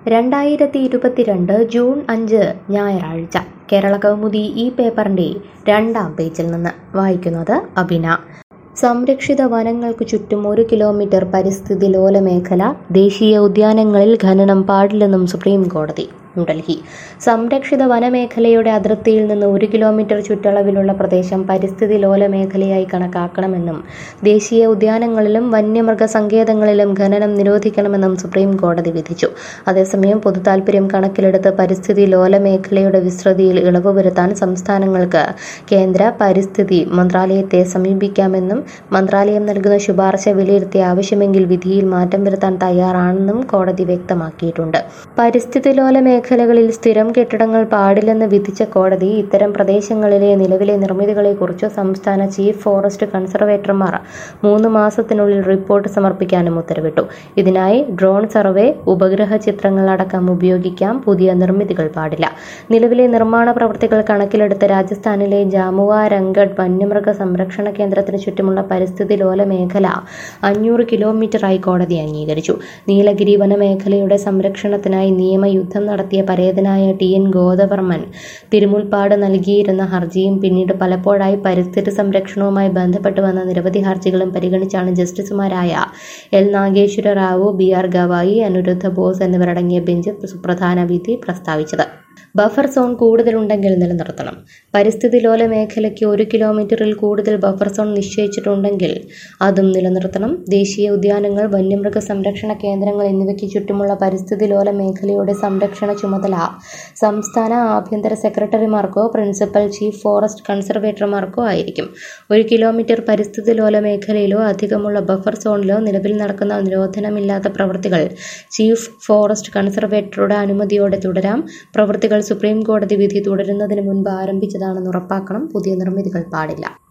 രണ്ടായിരത്തി ഇരുപത്തിരണ്ട് ജൂൺ അഞ്ച് ഞായറാഴ്ച കേരള കൗമുദി ഈ പേപ്പറിൻ്റെ രണ്ടാം പേജിൽ നിന്ന് വായിക്കുന്നത് അബിന സംരക്ഷിത വനങ്ങൾക്ക് ചുറ്റും ഒരു കിലോമീറ്റർ പരിസ്ഥിതി ലോല മേഖല ദേശീയ ഉദ്യാനങ്ങളിൽ ഖനനം പാടില്ലെന്നും സുപ്രീം കോടതി ന്യൂഡൽഹി സംരക്ഷിത വനമേഖലയുടെ അതിർത്തിയിൽ നിന്ന് ഒരു കിലോമീറ്റർ ചുറ്റളവിലുള്ള പ്രദേശം പരിസ്ഥിതി ലോല മേഖലയായി കണക്കാക്കണമെന്നും ദേശീയ ഉദ്യാനങ്ങളിലും വന്യമൃഗ സങ്കേതങ്ങളിലും ഖനനം നിരോധിക്കണമെന്നും സുപ്രീം കോടതി വിധിച്ചു അതേസമയം പൊതുതാൽപര്യം കണക്കിലെടുത്ത് പരിസ്ഥിതി ലോല മേഖലയുടെ വിസ്തൃതിയിൽ ഇളവ് വരുത്താൻ സംസ്ഥാനങ്ങൾക്ക് കേന്ദ്ര പരിസ്ഥിതി മന്ത്രാലയത്തെ സമീപിക്കാമെന്നും മന്ത്രാലയം നൽകുന്ന ശുപാർശ വിലയിരുത്തി ആവശ്യമെങ്കിൽ വിധിയിൽ മാറ്റം വരുത്താൻ തയ്യാറാണെന്നും കോടതി വ്യക്തമാക്കിയിട്ടുണ്ട് പരിസ്ഥിതി ലോല മേഖലകളിൽ സ്ഥിരം കെട്ടിടങ്ങൾ പാടില്ലെന്ന് വിധിച്ച കോടതി ഇത്തരം പ്രദേശങ്ങളിലെ നിലവിലെ നിർമ്മിതികളെക്കുറിച്ച് സംസ്ഥാന ചീഫ് ഫോറസ്റ്റ് കൺസർവേറ്റർമാർ മൂന്ന് മാസത്തിനുള്ളിൽ റിപ്പോർട്ട് സമർപ്പിക്കാനും ഉത്തരവിട്ടു ഇതിനായി ഡ്രോൺ സർവേ ഉപഗ്രഹ ചിത്രങ്ങൾ അടക്കം ഉപയോഗിക്കാം പുതിയ നിർമ്മിതികൾ പാടില്ല നിലവിലെ നിർമ്മാണ പ്രവൃത്തികൾ കണക്കിലെടുത്ത് രാജസ്ഥാനിലെ ജാമുവ രംഗഡ് വന്യമൃഗ സംരക്ഷണ കേന്ദ്രത്തിന് ചുറ്റുമുള്ള പരിസ്ഥിതി ലോല മേഖല അഞ്ഞൂറ് കിലോമീറ്ററായി കോടതി അംഗീകരിച്ചു നീലഗിരി വനമേഖലയുടെ സംരക്ഷണത്തിനായി നിയമയുദ്ധം നടത്തിയ പരേതനായ ടി എൻ ഗോദവർമ്മൻ തിരുമുൽപ്പാട് നൽകിയിരുന്ന ഹർജിയും പിന്നീട് പലപ്പോഴായി പരിസ്ഥിതി സംരക്ഷണവുമായി ബന്ധപ്പെട്ട് വന്ന നിരവധി ഹർജികളും പരിഗണിച്ചാണ് ജസ്റ്റിസുമാരായ L Nageswara Rao B R Gavai Aniruddha Bose എന്നിവരടങ്ങിയ ബെഞ്ച് സുപ്രധാന വിധി പ്രസ്താവിച്ചത് ബഫർ സോൺ കൂടുതലുണ്ടെങ്കിൽ നിലനിർത്തണം പരിസ്ഥിതി ലോല മേഖലയ്ക്ക് ഒരു കിലോമീറ്ററിൽ കൂടുതൽ ബഫർ സോൺ നിശ്ചയിച്ചിട്ടുണ്ടെങ്കിൽ അതും നിലനിർത്തണം ദേശീയ ഉദ്യാനങ്ങൾ വന്യമൃഗ സംരക്ഷണ കേന്ദ്രങ്ങൾ എന്നിവയ്ക്ക് ചുറ്റുമുള്ള പരിസ്ഥിതി ലോല മേഖലയുടെ സംരക്ഷണ ചുമതല സംസ്ഥാന ആഭ്യന്തര സെക്രട്ടറിമാർക്കോ പ്രിൻസിപ്പൽ ചീഫ് ഫോറസ്റ്റ് കൺസർവേറ്റർമാർക്കോ ആയിരിക്കും ഒരു കിലോമീറ്റർ പരിസ്ഥിതി ലോല മേഖലയിലോ അധികമുള്ള ബഫർ സോണിലോ നിലവിൽ നടക്കുന്ന നിരോധനമില്ലാത്ത പ്രവൃത്തികൾ ചീഫ് ഫോറസ്റ്റ് കൺസർവേറ്ററുടെ അനുമതിയോടെ തുടരാം പ്രവൃത്തികൾ സുപ്രീം കോടതി വിധി തുടരുന്നതിന് മുൻപ് ആരംഭിച്ചതാണെന്ന് ഉറപ്പാക്കണം പുതിയ നിർമ്മിതികൾ പാടില്ല